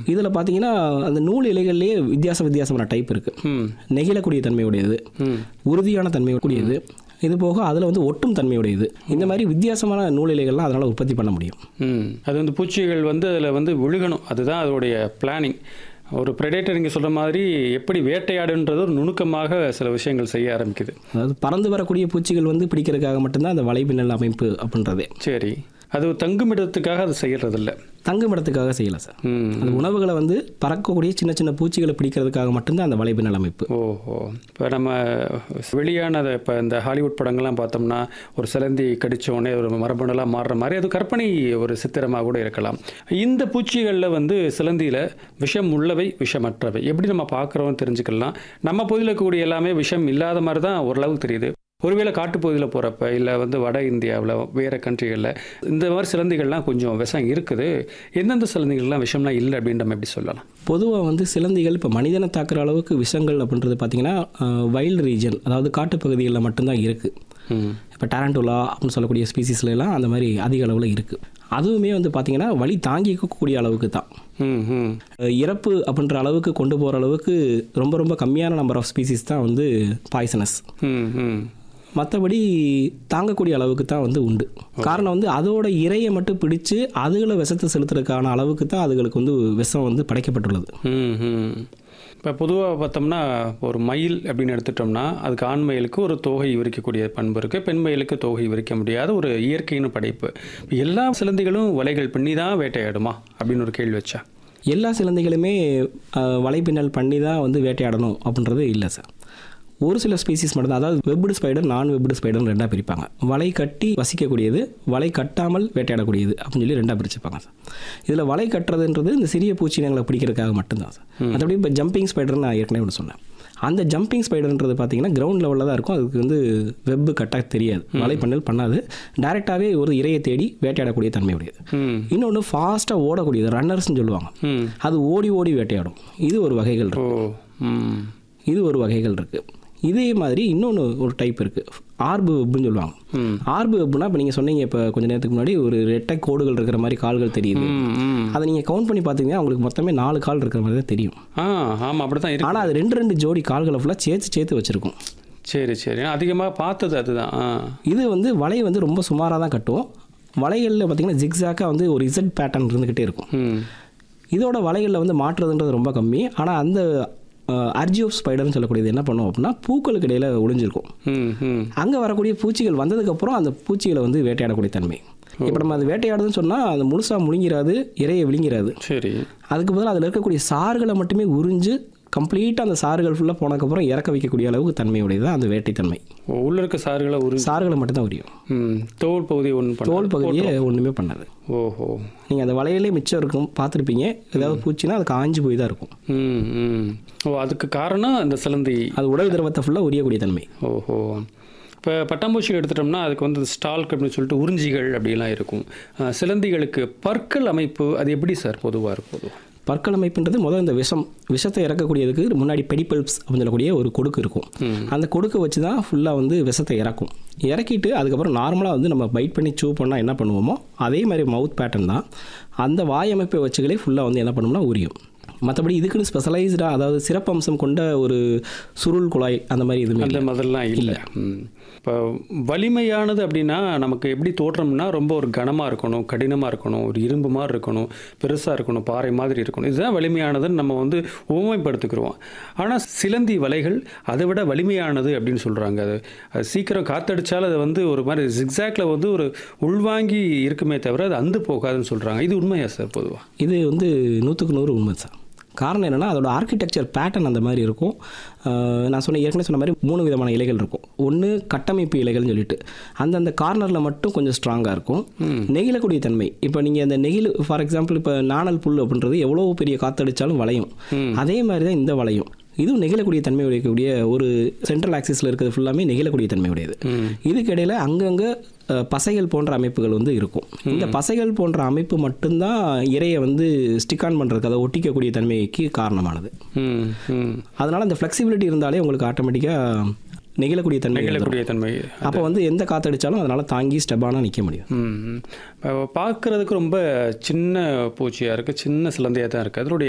இதில் பார்த்தீங்கன்னா அந்த நூல் இலைகள்லேயே வித்தியாச வித்தியாசமான டைப் இருக்குது ம் நெகிழக்கூடிய தன்மையுடையது ம் உறுதியான தன்மையுடையது இது போக அதில் வந்து ஒட்டும் தன்மையுடையது இந்த மாதிரி வித்தியாசமான நூல் இலைகள்லாம் அதனால் உற்பத்தி பண்ண முடியும் ம் அது வந்து பூச்சிகள் வந்து அதில் வந்து விழுகணும் அதுதான் அதோடைய பிளானிங் ஒரு ப்ரெடேட்டர் நீங்கள் சொல்கிற மாதிரி எப்படி வேட்டையாடுன்றது ஒரு நுணுக்கமாக சில விஷயங்கள் செய்ய ஆரம்பிக்குது அதாவது பறந்து வரக்கூடிய பூச்சிகள் வந்து பிடிக்கிறதுக்காக மட்டும்தான் அந்த வலைப்பின்னல் அமைப்பு அப்படின்றதே சரி அது தங்குமிடத்துக்காக அது செய்யறதில்ல தங்குமிடத்துக்காக செய்யலாம் சார் ம் அந்த உணவுகளை வந்து பறக்கக்கூடிய சின்ன சின்ன பூச்சிகளை பிடிக்கிறதுக்காக மட்டும்தான் அந்த வலைப்பின்னல் அமைப்பு ஓஹோ இப்போ நம்ம வெளியான இப்போ இந்த ஹாலிவுட் படங்கள்லாம் பார்த்தோம்னா ஒரு சிலந்தி கடிச்சோடனே ஒரு மரபணுலாம் மாறுற மாதிரி அது கற்பனை ஒரு சித்திரமாக கூட இருக்கலாம் இந்த பூச்சிகளில் வந்து சிலந்தியில் விஷம் உள்ளவை விஷமற்றவை எப்படி நம்ம பார்க்குறோம் தெரிஞ்சுக்கலாம் நம்ம பகுதியில் இருக்கக்கூடிய எல்லாமே விஷம் இல்லாத மாதிரி தான் ஓரளவுக்கு தெரியுது ஒருவேளை காட்டுப்பகுதியில் போகிறப்ப இல்லை வந்து வட இந்தியாவில் வேறு கண்ட்ரிகளில் இந்த மாதிரி சிலந்திகள்லாம் கொஞ்சம் விஷம் இருக்குது எந்தெந்த சிலந்திகள்லாம் விஷம்லாம் இல்லை அப்படின்னு நம்ம எப்படி சொல்லலாம் பொதுவாக வந்து சிலந்திகள் இப்போ மனிதனை தாக்குற அளவுக்கு விஷங்கள் அப்படின்றது பார்த்தீங்கன்னா வைல்டு ரீஜன் அதாவது காட்டுப்பகுதிகளில் மட்டும்தான் இருக்குது ம் இப்போ டேரண்டோலா அப்படின்னு சொல்லக்கூடிய ஸ்பீசிஸ்ல எல்லாம் அந்த மாதிரி அதிக அளவில் இருக்குது அதுவுமே வந்து பார்த்தீங்கன்னா வலி தாங்கிக்கக்கூடிய அளவுக்கு தான் ம் ம் அஹ் இறப்பு அப்படின்ற அளவுக்கு கொண்டு போகிற அளவுக்கு ரொம்ப ரொம்ப கம்மியான நம்பர் ஆஃப் ஸ்பீசிஸ் தான் வந்து பாய்சனஸ் ம் ம் மற்றபடி தாங்கக்கூடிய அளவுக்கு தான் வந்து உண்டு காரணம் வந்து அதோட இரையை மட்டும் பிடிச்சு அதுகளை விஷத்தை செலுத்துறதுக்கான அளவுக்கு தான் அதுகளுக்கு வந்து விஷம் வந்து படைக்கப்பட்டுள்ளது ம் இப்போ பொதுவாக பார்த்தோம்னா ஒரு மயில் அப்படின்னு எடுத்துட்டோம்னா அதுக்கு ஆண் மயிலுக்கு ஒரு தோகை விரிக்கக்கூடிய பண்பு இருக்குது பெண் மயிலுக்கு தோகை விரிக்க முடியாத ஒரு இயற்கையின் படைப்பு இப்ப எல்லா சிலந்திகளும் வலைகள் பண்ணி தான் வேட்டையாடுமா அப்படின்னு ஒரு கேள்வி வச்சா எல்லா சிலந்தைகளுமே அஹ், வலைப்பின்னல் பண்ணி தான் வந்து வேட்டையாடணும் அப்படின்றது இல்லை சார் ஒரு சில ஸ்பீசிஸ் மட்டும் தான் அதாவது வெப்டு ஸ்பைடர் நான் வெப்டு ஸ்பைடர் ரெண்டாக பிரிப்பாங்க வலை கட்டி வசிக்கக்கூடியது வலை கட்டாமல் வேட்டையாடக்கூடியது அப்படின்னு சொல்லி ரெண்டாக பிரிச்சுப்பாங்க சார் இதில் வலை கட்டுறதுன்றது இந்த சிறிய பூச்சினங்களை பிடிக்கிறதுக்காக மட்டும்தான் சார் மற்றபடி இப்போ ஜம்பிங் ஸ்பைடர் நான் ஏற்கனவே ஒன்று சொன்னேன் அந்த ஜம்பிங் ஸ்பைடர்ன்றது பார்த்தீங்கன்னா கிரவுண்ட் லெவலில் தான் இருக்கும் அதுக்கு வந்து வெப்பு கட்டாக தெரியாது வலை பண்ணல் பண்ணாது டைரெக்டாகவே ஒரு இரையை தேடி வேட்டையாடக்கூடிய தன்மை உடையது ம் இன்னொன்று ஃபாஸ்ட்டாக ஓடக்கூடியது ரன்னர்ஸ்னு சொல்லுவாங்க ம் அது ஓடி ஓடி வேட்டையாடும் இது ஒரு வகைகள் ஓ இருக்கு ம் இது ஒரு வகைகள் இருக்கு இதே மாதிரி இன்னொன்று ஒரு டைப் இருக்கு ஆர்பு வெப்புன்னு சொல்லுவாங்க ம் ஆர்பு வெப்புனா இப்போ நீங்கள் சொன்னீங்க இப்போ கொஞ்ச நேரத்துக்கு முன்னாடி ஒரு ரெட்டை கோடுகள் இருக்கிற மாதிரி கால்கள் தெரியுது ம் ம் அதை நீங்கள் கவுண்ட் பண்ணி பார்த்தீங்கன்னா உங்களுக்கு மொத்தமே நாலு கால் இருக்கிற மாதிரி தான் தெரியும் ஆ ஆமாம் அப்படி தான் இருக்கு ஆனால் அது ரெண்டு ரெண்டு ஜோடி கால்களை ஃபுல்லாக சேர்த்து சேர்த்து வச்சுருக்கும் சரி சரி அதிகமாக பார்த்தது அதுதான் ஆ இது வந்து வலை வந்து ரொம்ப சுமாராக தான் கட்டும் வலைகளில் பார்த்தீங்கன்னா ஜிக்ஸாக்காக வந்து ஒரு இசட் பேட்டர்ன் இருந்துக்கிட்டே இருக்கும் ம் இதோட வலைகளில் வந்து மாற்றுறதுன்றது ரொம்ப கம்மி ஆனால் அந்த அர்ஜியோப் ஸ்பைடர்னு சொல்லக்கூடியது என்ன பண்ணும் அப்படின்னா பூக்களுக்கு இடையில ஒளிஞ்சிருக்கும் ம் ம் அங்கே வரக்கூடிய பூச்சிகள் வந்ததுக்கப்புறம் அந்த பூச்சிகளை வந்து வேட்டையாடக்கூடிய தன்மை இப்போ நம்ம அது வேட்டையாடுதுன்னு சொன்னால் அது முழுசாக முழுங்கிறாது இறையை விழுங்கிறாது சரி அதுக்கு பதிலாக அதில் இருக்கக்கூடிய சாறுகளை மட்டுமே உறிஞ்சு கம்ப்ளீட்டாக அந்த சாறுகள் ஃபுல்லாக போனதுக்கப்புறம் இறக்க வைக்கக்கூடிய அளவுக்கு தன்மையுடையது தான் அந்த வேட்டைத்தன்மை உள்ள இருக்க சாறுகளை ஒரு சாறுகளை மட்டும்தான் உரியும் ம் தோல் பகுதி ஒன்று தோல் பகுதியே ஒன்றுமே பண்ணாது ஓஹோ நீங்கள் அந்த வலையிலே மிச்சம் இருக்கும் பார்த்துருப்பீங்க ஏதாவது பூச்சினா அது காஞ்சு போய் தான் இருக்கும் ம் ம் ஓ அதுக்கு காரணம் இந்த சிலந்தி அது உடல் திரவத்தை ஃபுல்லாக உரியக்கூடிய தன்மை ஓஹோ இப்போ பட்டாம்பூச்சிகள் எடுத்துட்டோம்னா அதுக்கு வந்து ஸ்டால்க் அப்படின்னு சொல்லிட்டு உறிஞ்சிகள் அப்படிலாம் இருக்கும் அஹ், சிலந்திகளுக்கு பற்கள் அமைப்பு அது எப்படி சார் பொதுவாக இருக்கும் பொதுவாக பற்கள் அமைப்புன்றது முதல் இந்த விஷம் விஷத்தை இறக்கக்கூடியதுக்கு முன்னாடி பெடிபல்ப்ஸ் அப்படின்னு சொல்லக்கூடிய ஒரு கொடுக்கு இருக்கும் அந்த கொடுக்கை வச்சு தான் ஃபுல்லாக வந்து விஷத்தை இறக்கும் இறக்கிட்டு அதுக்கப்புறம் நார்மலாக வந்து நம்ம பைட் பண்ணி சூ பண்ணால் என்ன பண்ணுவோமோ அதே மாதிரி மவுத் பேட்டர்ன் தான் அந்த வாய் அமைப்பை வச்சுகளே ஃபுல்லாக வந்து என்ன பண்ணோம்னா உரியும் மற்றபடி இதுக்குன்னு ஸ்பெஷலைஸ்டாக அதாவது சிறப்பம்சம் கொண்ட ஒரு சுருள் குழாய் அந்த மாதிரி எதுவுமே அந்த இல்லை மாதிரிலாம் இல்லை இப்போ வலிமையானது அப்படின்னா நமக்கு எப்படி தோற்றம்னா ரொம்ப ஒரு கனமாக இருக்கணும் கடினமாக இருக்கணும் ஒரு இரும்பு மாதிரி இருக்கணும் பெருசாக இருக்கணும் பாறை மாதிரி இருக்கணும் இதுதான் வலிமையானதுன்னு நம்ம வந்து உவமைப்படுத்திக்கிறோம் ஆனால் சிலந்தி வலைகள் அதை விட வலிமையானது அப்படின்னு சொல்கிறாங்க அது அது சீக்கிரம் காத்தடிச்சாலும் அது வந்து ஒரு மாதிரி ஜிக்ஸாக்ல வந்து ஒரு உள்வாங்கி இருக்குமே தவிர அது அந்து போகாதுன்னு சொல்கிறாங்க இது உண்மையா சார் பொதுவாக இது வந்து நூற்றுக்கு நூறு உண்மை சார் காரணம் என்னென்னா அதோட ஆர்கிடெக்சர் பேட்டர்ன் அந்த மாதிரி இருக்கும் அஹ் நான் சொன்ன ஏற்கனவே சொன்ன மாதிரி மூணு விதமான இலைகள் இருக்கும் ஒன்று கட்டமைப்பு இலைகள்னு சொல்லிட்டு அந்தந்த கார்னரில் மட்டும் கொஞ்சம் ஸ்ட்ராங்காக இருக்கும் நெகிழக்கூடிய தன்மை இப்போ நீங்கள் அந்த நெகிழ் ஃபார் எக்ஸாம்பிள் இப்போ நாணல் புல் அப்படின்றது எவ்வளோ பெரிய காத்தடிச்சாலும் வளையும் அதே மாதிரி தான் இந்த வளையும் இதுவும் நெகிழக்கூடிய தன்மை உடையக்கூடிய ஒரு சென்ட்ரல் ஆக்சிஸில் இருக்கிறது ஃபுல்லாமே நெகிழக்கூடிய தன்மை உடையது இதுக்கு இடையில அங்கங்கே அஹ், பசைகள் போன்ற அமைப்புகள் வந்து இருக்கும் இந்த பசைகள் போன்ற அமைப்பு மட்டும்தான் இரையை வந்து ஸ்டிக் ஆன் பண்ணுறதுக்கு அதை ஒட்டிக்கக்கூடிய தன்மைக்கு காரணமானது ம் ம் அதனால அந்த ஃப்ளெக்சிபிலிட்டி இருந்தாலே உங்களுக்கு ஆட்டோமேட்டிக்காக நெகிழக்கூடிய தன்மை வந்துரும். நெகிழக்கூடிய தன்மை அப்போ வந்து எந்த காத்தடிச்சாலும் அதனால தாங்கி ஸ்டெப்பானா நிற்க முடியும் ம் பார்க்குறதுக்கு ரொம்ப சின்ன பூச்சியாக இருக்குது சின்ன சிலந்தையாக தான் இருக்குது அதனுடைய